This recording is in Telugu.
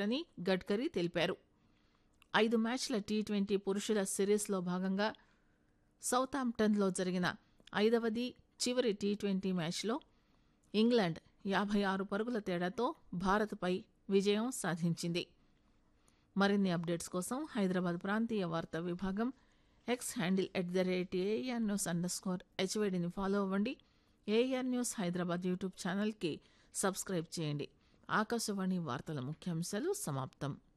చేశారని గడ్కరీ తెలిపారు ఐదు మ్యాచ్ల టీ ట్వంటీ పురుషుల సిరీస్లో భాగంగా సౌతాంప్టన్లో జరిగిన ఐదవది చివరి టీ ట్వంటీ మ్యాచ్లో ఇంగ్లాండ్ యాభై ఆరు పరుగుల తేడాతో భారత్పై విజయం సాధించింది మరిన్ని అప్డేట్స్ కోసం హైదరాబాద్ ప్రాంతీయ వార్తా విభాగం X handle at the rate A R news under score హెచ్వైడిని ఫాలో అవ్వండి ఏఆర్ న్యూస్ హైదరాబాద్ యూట్యూబ్ ఛానల్కి సబ్స్క్రైబ్ చేయండి ఆకాశవాణి వార్తల ముఖ్యాంశాలు సమాప్తం